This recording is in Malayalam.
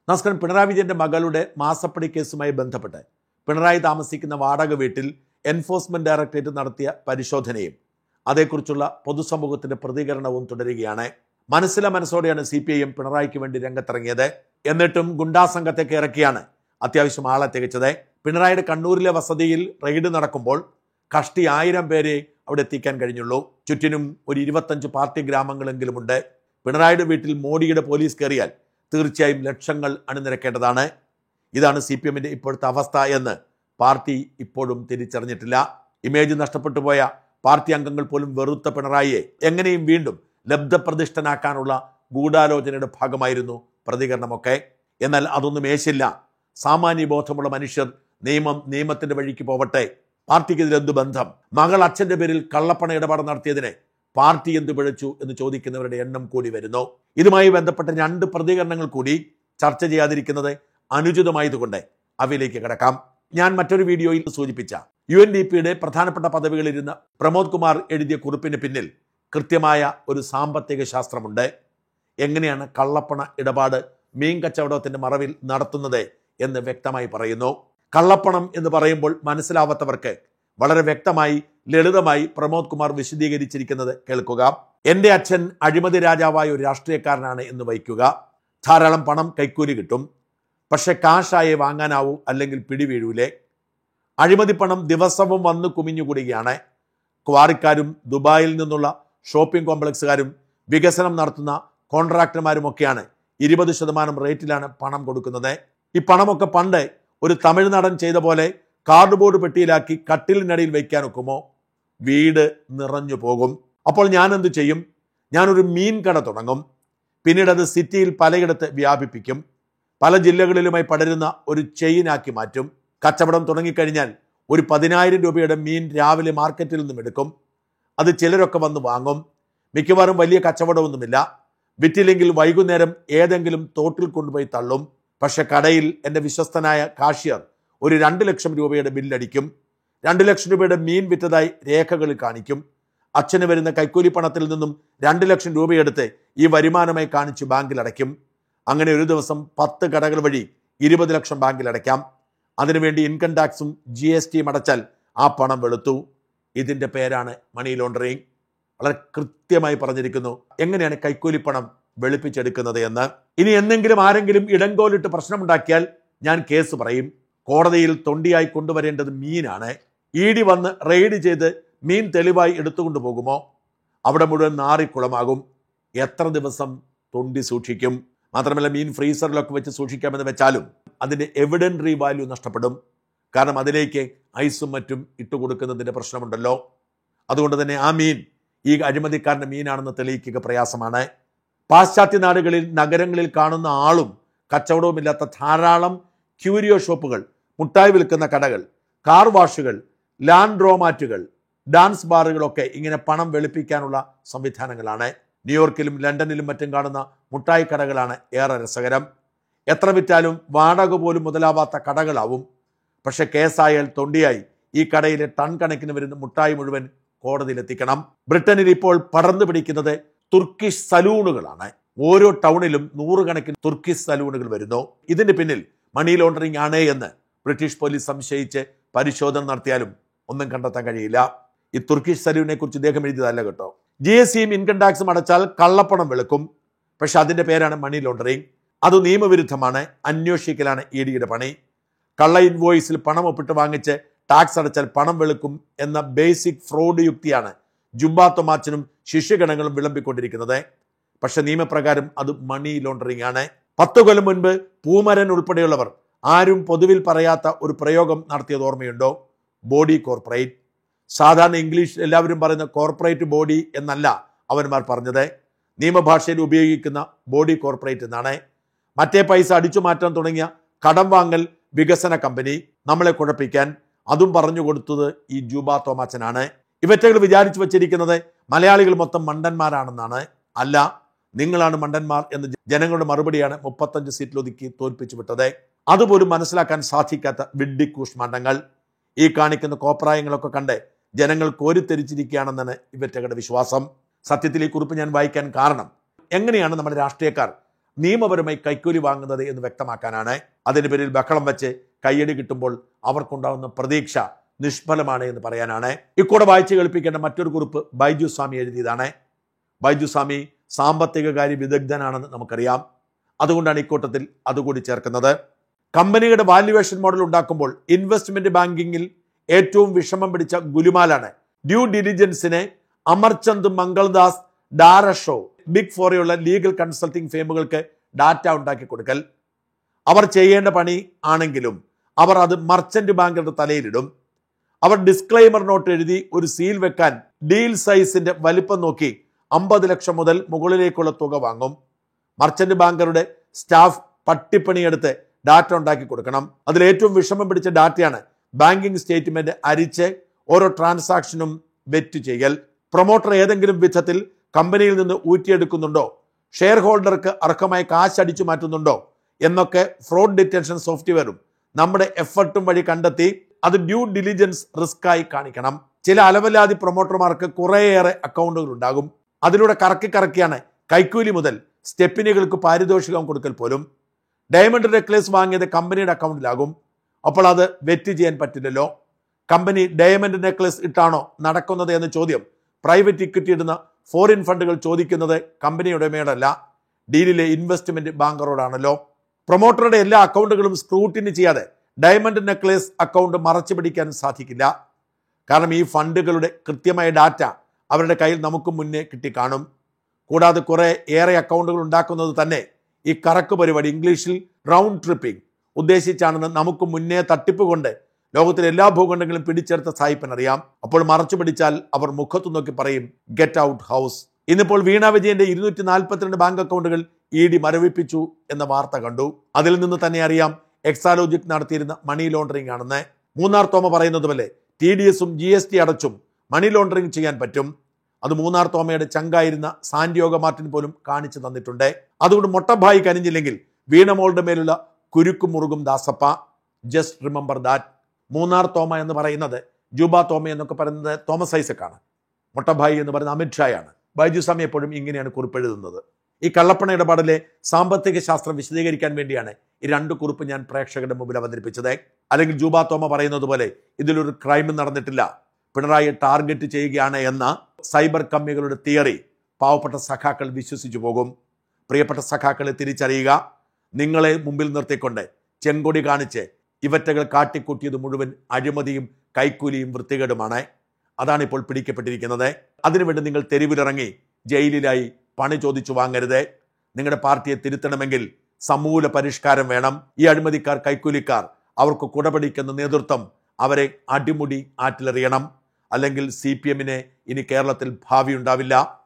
നമസ്കാരം പിണറായി വിജയന്റെ മകളുടെ മാസപ്പടി കേസുമായി ബന്ധപ്പെട്ട് പിണറായി താമസിക്കുന്ന വാടക വീട്ടിൽ എൻഫോഴ്സ്മെന്റ് ഡയറക്ടറേറ്റ് നടത്തിയ പരിശോധനയും അതേക്കുറിച്ചുള്ള പൊതുസമൂഹത്തിന്റെ പ്രതികരണവും തുടരുകയാണ് മനസ്സിലെ മനസ്സോടെയാണ് സി പി ഐ എം പിണറായിക്ക് വേണ്ടി രംഗത്തിറങ്ങിയത് എന്നിട്ടും ഗുണ്ടാ സംഘത്തൊക്കെ ഇറക്കിയാണ് അത്യാവശ്യം ആളെ തികച്ചത് പിണറായിയുടെ കണ്ണൂരിലെ വസതിയിൽ റെയ്ഡ് നടക്കുമ്പോൾ കഷ്ടി ആയിരം പേരെ അവിടെ എത്തിക്കാൻ കഴിഞ്ഞുള്ളൂ ചുറ്റിനും ഒരു ഇരുപത്തഞ്ച് പാർട്ടി ഗ്രാമങ്ങളെങ്കിലുമുണ്ട് പിണറായിയുടെ വീട്ടിൽ മോഡിയുടെ പോലീസ് കയറിയാൽ തീർച്ചയായും ലക്ഷങ്ങൾ അണിനിരക്കേണ്ടതാണ് ഇതാണ് സി പി എമ്മിന്റെ ഇപ്പോഴത്തെ അവസ്ഥ എന്ന് പാർട്ടി ഇപ്പോഴും തിരിച്ചറിഞ്ഞിട്ടില്ല ഇമേജ് നഷ്ടപ്പെട്ടു പോയ പാർട്ടി അംഗങ്ങൾ പോലും വെറുത്ത പിണറായിയെ എങ്ങനെയും വീണ്ടും ലബ്ധപ്രതിഷ്ഠനാക്കാനുള്ള ഗൂഢാലോചനയുടെ ഭാഗമായിരുന്നു പ്രതികരണമൊക്കെ എന്നാൽ അതൊന്നും ഏശില്ല സാമാന്യ ബോധമുള്ള മനുഷ്യർ നിയമം നിയമത്തിന്റെ വഴിക്ക് പോവട്ടെ പാർട്ടിക്കെതിരെ എന്ത് ബന്ധം മകൾ അച്ഛന്റെ പേരിൽ കള്ളപ്പണ ഇടപാട് നടത്തിയതിനെ പാർട്ടി എന്ത് പിഴച്ചു എന്ന് ചോദിക്കുന്നവരുടെ എണ്ണം കൂടി വരുന്നു ഇതുമായി ബന്ധപ്പെട്ട രണ്ട് പ്രതികരണങ്ങൾ കൂടി ചർച്ച ചെയ്യാതിരിക്കുന്നത് അനുചിതമായതുകൊണ്ട് അവയിലേക്ക് കിടക്കാം ഞാൻ മറ്റൊരു വീഡിയോയിൽ സൂചിപ്പിച്ച യു എൻ ഡി പിയുടെ പ്രധാനപ്പെട്ട പദവികളിലിരുന്ന പ്രമോദ് കുമാർ എഴുതിയ കുറിപ്പിന് പിന്നിൽ കൃത്യമായ ഒരു സാമ്പത്തിക ശാസ്ത്രമുണ്ട് എങ്ങനെയാണ് കള്ളപ്പണ ഇടപാട് മീൻ കച്ചവടത്തിന്റെ മറവിൽ നടത്തുന്നത് എന്ന് വ്യക്തമായി പറയുന്നു കള്ളപ്പണം എന്ന് പറയുമ്പോൾ മനസ്സിലാവാത്തവർക്ക് വളരെ വ്യക്തമായി ലളിതമായി പ്രമോദ് കുമാർ വിശദീകരിച്ചിരിക്കുന്നത് കേൾക്കുക എന്റെ അച്ഛൻ അഴിമതി രാജാവായ ഒരു രാഷ്ട്രീയക്കാരനാണ് എന്ന് വയ്ക്കുക ധാരാളം പണം കൈക്കൂലി കിട്ടും പക്ഷെ കാശായേ വാങ്ങാനാവൂ അല്ലെങ്കിൽ പിടിവീഴൂലേ അഴിമതി പണം ദിവസവും വന്ന് കുമിഞ്ഞുകൂടുകയാണ് ക്വാറിക്കാരും ദുബായിൽ നിന്നുള്ള ഷോപ്പിംഗ് കോംപ്ലക്സുകാരും വികസനം നടത്തുന്ന കോൺട്രാക്ടർമാരുമൊക്കെയാണ് ഇരുപത് ശതമാനം റേറ്റിലാണ് പണം കൊടുക്കുന്നത് ഈ പണമൊക്കെ പണ്ട് ഒരു തമിഴ് നടൻ ചെയ്ത പോലെ കാർഡ്ബോർഡ് പെട്ടിയിലാക്കി കട്ടിലിനടിയിൽ വയ്ക്കാൻ ഒക്കുമോ വീട് നിറഞ്ഞു പോകും അപ്പോൾ ഞാൻ എന്ത് ചെയ്യും ഞാനൊരു മീൻ കട തുടങ്ങും പിന്നീട് അത് സിറ്റിയിൽ പലയിടത്ത് വ്യാപിപ്പിക്കും പല ജില്ലകളിലുമായി പടരുന്ന ഒരു ചെയിനാക്കി മാറ്റും കച്ചവടം തുടങ്ങിക്കഴിഞ്ഞാൽ ഒരു പതിനായിരം രൂപയുടെ മീൻ രാവിലെ മാർക്കറ്റിൽ നിന്നും എടുക്കും അത് ചിലരൊക്കെ വന്ന് വാങ്ങും മിക്കവാറും വലിയ കച്ചവടമൊന്നുമില്ല വിറ്റില്ലെങ്കിൽ വൈകുന്നേരം ഏതെങ്കിലും തോട്ടിൽ കൊണ്ടുപോയി തള്ളും പക്ഷെ കടയിൽ എൻ്റെ വിശ്വസ്തനായ കാഷ്യർ ഒരു രണ്ട് ലക്ഷം രൂപയുടെ ബില്ലടിക്കും രണ്ട് ലക്ഷം രൂപയുടെ മീൻ വിറ്റതായി രേഖകളിൽ കാണിക്കും അച്ഛന് വരുന്ന കൈക്കൂലി പണത്തിൽ നിന്നും രണ്ട് ലക്ഷം രൂപയെടുത്ത് ഈ വരുമാനമായി കാണിച്ച് ബാങ്കിൽ അടയ്ക്കും അങ്ങനെ ഒരു ദിവസം പത്ത് കടകൾ വഴി ഇരുപത് ലക്ഷം ബാങ്കിൽ അടയ്ക്കാം അതിനുവേണ്ടി ഇൻകം ടാക്സും ജി എസ് ടിയും അടച്ചാൽ ആ പണം വെളുത്തു ഇതിന്റെ പേരാണ് മണി ലോണ്ടറിങ് വളരെ കൃത്യമായി പറഞ്ഞിരിക്കുന്നു എങ്ങനെയാണ് കൈക്കൂലി പണം വെളുപ്പിച്ചെടുക്കുന്നത് എന്ന് ഇനി എന്തെങ്കിലും ആരെങ്കിലും ഇടങ്കോലിട്ട് പ്രശ്നമുണ്ടാക്കിയാൽ ഞാൻ കേസ് പറയും കോടതിയിൽ തൊണ്ടിയായി കൊണ്ടുവരേണ്ടത് മീനാണ് ഇ ഡി വന്ന് റെയ്ഡ് ചെയ്ത് മീൻ തെളിവായി എടുത്തുകൊണ്ട് പോകുമോ അവിടെ മുഴുവൻ നാറിക്കുളമാകും എത്ര ദിവസം തൊണ്ടി സൂക്ഷിക്കും മാത്രമല്ല മീൻ ഫ്രീസറിലൊക്കെ വെച്ച് സൂക്ഷിക്കാമെന്ന് വെച്ചാലും അതിന്റെ എവിഡൻറി വാല്യൂ നഷ്ടപ്പെടും കാരണം അതിലേക്ക് ഐസും മറ്റും ഇട്ടുകൊടുക്കുന്നതിന്റെ പ്രശ്നമുണ്ടല്ലോ അതുകൊണ്ട് തന്നെ ആ മീൻ ഈ അഴിമതിക്കാരന്റെ മീനാണെന്ന് തെളിയിക്കുക പ്രയാസമാണ് പാശ്ചാത്യ നാടുകളിൽ നഗരങ്ങളിൽ കാണുന്ന ആളും കച്ചവടവുമില്ലാത്ത ധാരാളം ക്യൂരിയോ ഷോപ്പുകൾ മുട്ടായി വിൽക്കുന്ന കടകൾ കാർ വാഷുകൾ ലാൻഡ് റോമാറ്റുകൾ ഡാൻസ് ബാറുകളൊക്കെ ഇങ്ങനെ പണം വെളുപ്പിക്കാനുള്ള സംവിധാനങ്ങളാണ് ന്യൂയോർക്കിലും ലണ്ടനിലും മറ്റും കാണുന്ന മുട്ടായി കടകളാണ് ഏറെ രസകരം എത്ര വിറ്റാലും വാടക പോലും മുതലാവാത്ത കടകളാവും പക്ഷെ കേസായാൽ തൊണ്ടിയായി ഈ കടയിലെ ടൺ കണക്കിന് വരുന്ന മുട്ടായി മുഴുവൻ കോടതിയിലെത്തിക്കണം ബ്രിട്ടനിൽ ഇപ്പോൾ പടർന്നു പിടിക്കുന്നത് തുർക്കിഷ് സലൂണുകളാണ് ഓരോ ടൗണിലും നൂറുകണക്കിന് തുർക്കിഷ് സലൂണുകൾ വരുന്നു ഇതിന് പിന്നിൽ മണി ലോണ്ടറിംഗ് ആണ് എന്ന് ബ്രിട്ടീഷ് പോലീസ് സംശയിച്ച് പരിശോധന നടത്തിയാലും ഒന്നും കണ്ടെത്താൻ കഴിയില്ല ഈ തുർക്കിഷ് സലൂണിനെ കുറിച്ച് ഇദ്ദേഹം എഴുതിയതല്ല കേട്ടോ ജി എസ് സിയും ഇൻകം ടാക്സും അടച്ചാൽ കള്ളപ്പണം വെളുക്കും പക്ഷെ അതിന്റെ പേരാണ് മണി ലോണ്ടറിംഗ് അത് നിയമവിരുദ്ധമാണ് അന്വേഷിക്കലാണ് ഇ ഡിയുടെ പണി കള്ള ഇൻവോയിസിൽ പണം ഒപ്പിട്ട് വാങ്ങിച്ച് ടാക്സ് അടച്ചാൽ പണം വെളുക്കും എന്ന ബേസിക് ഫ്രോഡ് യുക്തിയാണ് ജുബാ തൊമാച്ചനും ശിഷ്യഗണങ്ങളും വിളമ്പിക്കൊണ്ടിരിക്കുന്നത് പക്ഷെ നിയമപ്രകാരം അത് മണി ലോണ്ടറിംഗ് ആണ് പത്ത് കൊല്ലം മുൻപ് പൂമരൻ ഉൾപ്പെടെയുള്ളവർ ആരും പൊതുവിൽ പറയാത്ത ഒരു പ്രയോഗം നടത്തിയത് ഓർമ്മയുണ്ടോ ബോഡി കോർപ്പറേറ്റ് സാധാരണ ഇംഗ്ലീഷ് എല്ലാവരും പറയുന്ന കോർപ്പറേറ്റ് ബോഡി എന്നല്ല അവന്മാർ പറഞ്ഞത് നിയമഭാഷയിൽ ഉപയോഗിക്കുന്ന ബോഡി കോർപ്പറേറ്റ് എന്നാണ് മറ്റേ പൈസ അടിച്ചു മാറ്റാൻ തുടങ്ങിയ കടം വാങ്ങൽ വികസന കമ്പനി നമ്മളെ കുഴപ്പിക്കാൻ അതും പറഞ്ഞു കൊടുത്തത് ഈ ജൂബ തോമാച്ചനാണ് ഇവറ്റകൾ വിചാരിച്ചു വച്ചിരിക്കുന്നത് മലയാളികൾ മൊത്തം മണ്ടന്മാരാണെന്നാണ് അല്ല നിങ്ങളാണ് മണ്ടന്മാർ എന്ന് ജനങ്ങളുടെ മറുപടിയാണ് മുപ്പത്തഞ്ച് സീറ്റിൽ ഒതുക്കി തോൽപ്പിച്ചു വിട്ടത് അതുപോലും മനസ്സിലാക്കാൻ സാധിക്കാത്ത വിഡ്ഡിക്കൂഷ്മാണ്ടങ്ങൾ ഈ കാണിക്കുന്ന കോപ്രായങ്ങളൊക്കെ കണ്ട് ജനങ്ങൾ കോരിത്തെരിച്ചിരിക്കുകയാണെന്നാണ് ഇവറ്റകളുടെ വിശ്വാസം സത്യത്തിൽ ഈ കുറിപ്പ് ഞാൻ വായിക്കാൻ കാരണം എങ്ങനെയാണ് നമ്മുടെ രാഷ്ട്രീയക്കാർ നിയമപരമായി കൈക്കൂലി വാങ്ങുന്നത് എന്ന് വ്യക്തമാക്കാനാണ് അതിന് പേരിൽ ബഹളം വെച്ച് കയ്യടി കിട്ടുമ്പോൾ അവർക്കുണ്ടാകുന്ന പ്രതീക്ഷ നിഷ്ഫലമാണ് എന്ന് പറയാനാണ് ഇക്കൂടെ വായിച്ച് കേൾപ്പിക്കേണ്ട മറ്റൊരു കുറിപ്പ് ബൈജു സ്വാമി എഴുതിയതാണ് ബൈജു സ്വാമി സാമ്പത്തിക കാര്യ വിദഗ്ധനാണെന്ന് നമുക്കറിയാം അതുകൊണ്ടാണ് ഇക്കൂട്ടത്തിൽ അതുകൂടി ചേർക്കുന്നത് കമ്പനിയുടെ വാല്യുവേഷൻ മോഡൽ ഉണ്ടാക്കുമ്പോൾ ഇൻവെസ്റ്റ്മെന്റ് ബാങ്കിങ്ങിൽ ഏറ്റവും വിഷമം പിടിച്ച ഗുലുമാലാണ് ഡ്യൂ ഡിലിജൻസിനെ അമർചന്ദ് മംഗൾദാസ് ഡാരഷോ ബിഗ് ഫോറയുള്ള ലീഗൽ കൺസൾട്ടിംഗ് ഫേമുകൾക്ക് ഡാറ്റ ഉണ്ടാക്കി കൊടുക്കൽ അവർ ചെയ്യേണ്ട പണി ആണെങ്കിലും അവർ അത് മർച്ചന്റ് ബാങ്കുകളുടെ തലയിലിടും അവർ ഡിസ്ക്ലൈമർ നോട്ട് എഴുതി ഒരു സീൽ വെക്കാൻ ഡീൽ സൈസിന്റെ വലിപ്പം നോക്കി അമ്പത് ലക്ഷം മുതൽ മുകളിലേക്കുള്ള തുക വാങ്ങും മർച്ചന്റ് ബാങ്കറുടെ സ്റ്റാഫ് പട്ടിപ്പണിയെടുത്ത് ഡാറ്റ ഉണ്ടാക്കി കൊടുക്കണം അതിൽ ഏറ്റവും വിഷമം പിടിച്ച ഡാറ്റയാണ് ബാങ്കിങ് സ്റ്റേറ്റ്മെന്റ് അരിച്ച് ഓരോ ട്രാൻസാക്ഷനും വെറ്റ് ചെയ്യൽ പ്രൊമോട്ടർ ഏതെങ്കിലും വിധത്തിൽ കമ്പനിയിൽ നിന്ന് ഊറ്റിയെടുക്കുന്നുണ്ടോ ഷെയർ ഹോൾഡർക്ക് അർഹമായി കാശ് അടിച്ചു മാറ്റുന്നുണ്ടോ എന്നൊക്കെ ഫ്രോഡ് ഡിറ്റൻഷൻ സോഫ്റ്റ്വെയറും നമ്മുടെ എഫർട്ടും വഴി കണ്ടെത്തി അത് ഡ്യൂ ഡിലിജൻസ് റിസ്ക് ആയി കാണിക്കണം ചില അലവലാതി പ്രൊമോട്ടർമാർക്ക് കുറേയേറെ അക്കൗണ്ടുകൾ ഉണ്ടാകും അതിലൂടെ കറക്കി കറക്കിയാണ് കൈക്കൂലി മുതൽ സ്റ്റെപ്പിനുകൾക്ക് പാരിതോഷികം കൊടുക്കൽ പോലും ഡയമണ്ട് നെക്ലേസ് വാങ്ങിയത് കമ്പനിയുടെ അക്കൗണ്ടിലാകും അപ്പോൾ അത് വെറ്റ് ചെയ്യാൻ പറ്റില്ലല്ലോ കമ്പനി ഡയമണ്ട് നെക്ലേസ് ഇട്ടാണോ നടക്കുന്നത് എന്ന ചോദ്യം പ്രൈവറ്റ് ഇക്വിറ്റി ഇടുന്ന ഫോറിൻ ഫണ്ടുകൾ ചോദിക്കുന്നത് കമ്പനി ഉടമയോടല്ല ഡീലിലെ ഇൻവെസ്റ്റ്മെന്റ് ബാങ്കറോടാണല്ലോ പ്രൊമോട്ടറുടെ എല്ലാ അക്കൗണ്ടുകളും സ്ക്രൂട്ടിനി ചെയ്യാതെ ഡയമണ്ട് നെക്ലേസ് അക്കൗണ്ട് മറച്ചു പിടിക്കാൻ സാധിക്കില്ല കാരണം ഈ ഫണ്ടുകളുടെ കൃത്യമായ ഡാറ്റ അവരുടെ കയ്യിൽ നമുക്ക് മുന്നേ കിട്ടിക്കാണും കൂടാതെ കുറെ ഏറെ അക്കൗണ്ടുകൾ ഉണ്ടാക്കുന്നത് തന്നെ ഈ കറക്ക് പരിപാടി ഇംഗ്ലീഷിൽ റൗണ്ട് ട്രിപ്പിംഗ് ഉദ്ദേശിച്ചാണെന്ന് നമുക്ക് മുന്നേ തട്ടിപ്പ് കൊണ്ട് ലോകത്തിലെ എല്ലാ ഭൂഖണ്ഡങ്ങളും പിടിച്ചെടുത്ത സായിപ്പനറിയാം അപ്പോൾ മറച്ചു പിടിച്ചാൽ അവർ മുഖത്തു നോക്കി പറയും ഗെറ്റ് ഔട്ട് ഹൗസ് ഇന്നിപ്പോൾ വീണ വിജയന്റെ ഇരുന്നൂറ്റി നാൽപ്പത്തിരണ്ട് ബാങ്ക് അക്കൗണ്ടുകൾ ഇ ഡി മരവിപ്പിച്ചു എന്ന വാർത്ത കണ്ടു അതിൽ നിന്ന് തന്നെ അറിയാം എക്സാലോജിക് നടത്തിയിരുന്ന മണി ലോണ്ടറിംഗ് ആണെന്ന് മൂന്നാർ തോമ പറയുന്നതുപോലെ ടി ഡി എസും ജി എസ് ടി അടച്ചും മണി ലോണ്ടറിംഗ് ചെയ്യാൻ പറ്റും അത് മൂന്നാർ തോമയുടെ ചങ്കായിരുന്ന സാന്റിയോഗ മാർട്ടിൻ പോലും കാണിച്ചു തന്നിട്ടുണ്ട് അതുകൊണ്ട് മൊട്ടഭായി കനിഞ്ഞില്ലെങ്കിൽ വീണമോളുടെ മേലുള്ള കുരുക്കും മുറുകും Dasappa just remember that Munnar Thoma എന്ന് പറയുന്നത് ജൂബ തോമ എന്നൊക്കെ പറയുന്നത് തോമസ് ഐസക്കാണ് മൊട്ടഭായി എന്ന് പറയുന്ന അമിത്ഷായാണ് ബൈജു സ്വാമി എപ്പോഴും ഇങ്ങനെയാണ് കുറിപ്പെഴുതുന്നത് ഈ കള്ളപ്പണ ഇടപാടിലെ സാമ്പത്തിക ശാസ്ത്രം വിശദീകരിക്കാൻ വേണ്ടിയാണ് ഈ രണ്ട് കുറിപ്പ് ഞാൻ പ്രേക്ഷകരുടെ മുമ്പിൽ അവതരിപ്പിച്ചത് അല്ലെങ്കിൽ ജൂബ തോമ പറയുന്നത് പോലെ ഇതിലൊരു ക്രൈം നടന്നിട്ടില്ല പിണറായി ടാർഗറ്റ് ചെയ്യുകയാണ് എന്ന സൈബർ കമ്മികളുടെ തിയറി പാവപ്പെട്ട സഖാക്കൾ വിശ്വസിച്ചു പോകും പ്രിയപ്പെട്ട സഖാക്കളെ തിരിച്ചറിയുക നിങ്ങളെ മുമ്പിൽ നിർത്തിക്കൊണ്ട് ചെങ്കൊടി കാണിച്ച് ഇവറ്റകൾ കാട്ടിക്കൂട്ടിയത് മുഴുവൻ അഴിമതിയും കൈക്കൂലിയും വൃത്തികേടുമാണ് അതാണ് ഇപ്പോൾ പിടിക്കപ്പെട്ടിരിക്കുന്നത് അതിനുവേണ്ടി നിങ്ങൾ തെരുവിലിറങ്ങി ജയിലിലായി പണി ചോദിച്ചു വാങ്ങരുത് നിങ്ങളുടെ പാർട്ടിയെ തിരുത്തണമെങ്കിൽ സമൂല പരിഷ്കാരം വേണം ഈ അഴിമതിക്കാർ കൈക്കൂലിക്കാർ അവർക്ക് കുടപിടിക്കുന്ന നേതൃത്വം അവരെ അടിമുടി ആറ്റിലെറിയണം അല്ലെങ്കിൽ സി പി എമ്മിന് ഇനി കേരളത്തിൽ ഭാവി ഉണ്ടാവില്ല